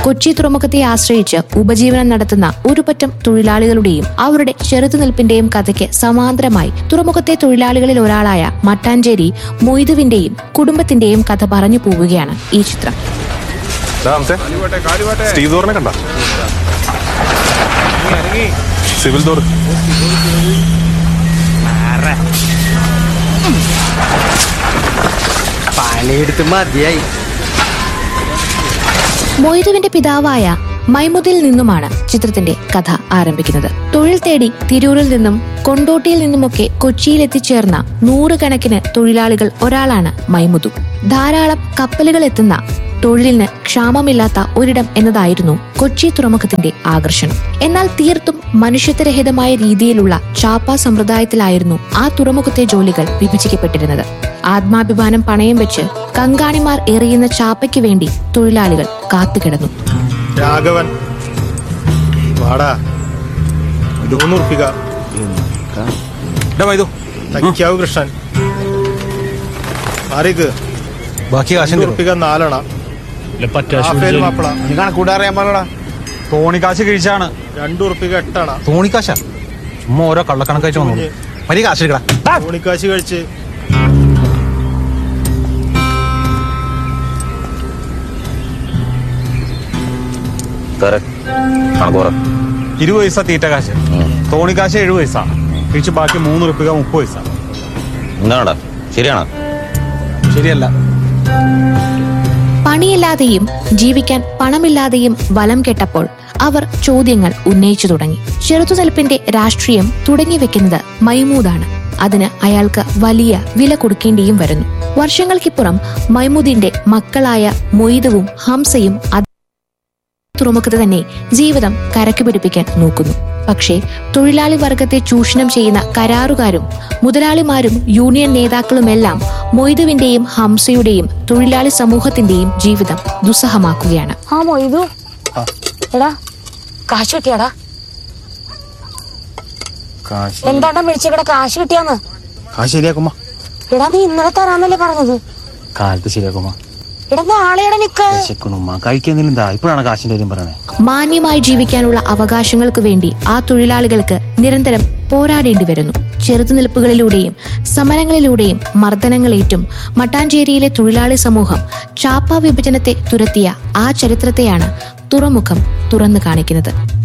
കൊച്ചി തുറമുഖത്തെ ആശ്രയിച്ച് ഉപജീവനം നടത്തുന്ന ഒരു പറ്റം തൊഴിലാളികളുടെയും അവരുടെ ചെറുത്തുനിൽപ്പിന്റെയും കഥയ്ക്ക് സമാന്തരമായി തുറമുഖത്തെ തൊഴിലാളികളിൽ ഒരാളായ മട്ടാഞ്ചേരി മൊയ്തുവിന്റെയും കുടുംബത്തിന്റെയും കഥ പറഞ്ഞു പോവുകയാണ് ഈ ചിത്രം സ്റ്റീവ് തോറിനെ കണ്ട സിവിൽ തോർ പണിയെടുത്ത് മതിയായി മൊയ്തുവിന്റെ പിതാവായ മൈമുദിൽ നിന്നുമാണ് ചിത്രത്തിന്റെ കഥ ആരംഭിക്കുന്നത് തൊഴിൽ തേടി തിരൂരിൽ നിന്നും കൊണ്ടോട്ടിയിൽ നിന്നുമൊക്കെ കൊച്ചിയിൽ എത്തിച്ചേർന്ന നൂറുകണക്കിന് തൊഴിലാളികൾ ഒരാളാണ് മൈമുദു ധാരാളം കപ്പലുകൾ എത്തുന്ന തൊഴിലിന് ക്ഷാമമില്ലാത്ത ഒരിടം എന്നതായിരുന്നു കൊച്ചി തുറമുഖത്തിന്റെ ആകർഷണം എന്നാൽ തീർത്തും മനുഷ്യത്വരഹിതമായ രീതിയിലുള്ള ചാപ്പ സമ്പ്രദായത്തിലായിരുന്നു ആ തുറമുഖത്തെ ജോലികൾ വിഭജിക്കപ്പെട്ടിരുന്നത് ആത്മാഭിമാനം പണയം വെച്ച് കങ്കാണിമാർ എറിയുന്ന ചാപ്പയ്ക്ക് വേണ്ടി തൊഴിലാളികൾ കാത്തുകിടന്നു രാഘവൻ വാടാ മൂന്ന് ഉറുപ്പിക തയ്ക്കാവ് കൃഷ്ണൻ ആരേക്ക് ബാക്കി കാശം അഞ്ച് ഉറുപ്പിക നാലെണ്ണ ആഫേൽ മാപ്പിള നീ കണക്കൂട്ടറിയാൻ പാടില്ലടാ തോണിക്കാശ് കഴിച്ചാണ് രണ്ടു ഉറുപ്പിക എട്ടണ തോണിക്കാശ ചുമ്മാ ഓരോ കള്ളക്കണക്കാഴ്ച വന്നു വലിയ കാശ് എടുക്കടാ തോണിക്കാശ് കഴിച്ച് ഇരുപത് പൈസ തീറ്റ കാശ് തോണിക്കാശ് എഴുപത് പൈസ കഴിച്ച് ബാക്കി മൂന്ന് ഉറുപ്പിക മുപ്പത് പൈസ എന്താണടാ ശരിയാണോ ശരിയല്ല പണിയില്ലാതെയും ജീവിക്കാൻ പണമില്ലാതെയും വലം കെട്ടപ്പോൾ അവർ ചോദ്യങ്ങൾ ഉന്നയിച്ചു തുടങ്ങി ചെറുത്തുനിൽപ്പിന്റെ രാഷ്ട്രീയം തുടങ്ങിവെക്കുന്നത് മൈമൂദാണ് അതിന് അയാൾക്ക് വലിയ വില കൊടുക്കേണ്ടിയും വരുന്നു വർഷങ്ങൾക്കിപ്പുറം മൈമൂദിന്റെ മക്കളായ മൊയ്തുവും ഹംസയും അത് തുറമുഖത്ത് തന്നെ ജീവിതം കരക്ക് പിടിപ്പിക്കാൻ നോക്കുന്നു പക്ഷേ തൊഴിലാളി വർഗത്തെ ചൂഷണം ചെയ്യുന്ന കരാറുകാരും മുതലാളിമാരും യൂണിയൻ നേതാക്കളുമെല്ലാം മൊയ്തുവിന്റെയും ഹംസയുടെയും തൊഴിലാളി സമൂഹത്തിന്റെയും ജീവിതം ദുസ്സഹമാക്കുകയാണ് ആ മൊയ്തു എടാ കാശ് കിട്ടിയാടാ കാശ് എന്താണ്ടാ വിളിച്ചേക്കടാ കാശ് കിട്ടിയാന്ന് കാശ് ശരിയാക്കുമ്മ എടാ നീ ഇന്നലെ തരാന്നല്ലേ പറഞ്ഞത് കാലത്ത് ശരിയാക്കുമ്മ എടാ നാളെയുടെ നിക്ക് വിശക്കണുമ്മ കഴിക്കുന്നില്ല എന്താ ഇപ്പോഴാണ് കാശിന്റെ കാര്യം പറയണേ മാന്യമായി ജീവിക്കാനുള്ള അവകാശങ്ങൾക്ക് വേണ്ടി ആ തൊഴിലാളികൾക്ക് നിരന്തരം പോരാടേണ്ടി വരുന്നു ചെറുത്തുനിൽപ്പുകളിലൂടെയും സമരങ്ങളിലൂടെയും മർദ്ദനങ്ങളേറ്റും മട്ടാഞ്ചേരിയിലെ തൊഴിലാളി സമൂഹം ചാപ്പ വിഭജനത്തെ തുരത്തിയ ആ ചരിത്രത്തെയാണ് തുറമുഖം തുറന്നു കാണിക്കുന്നത്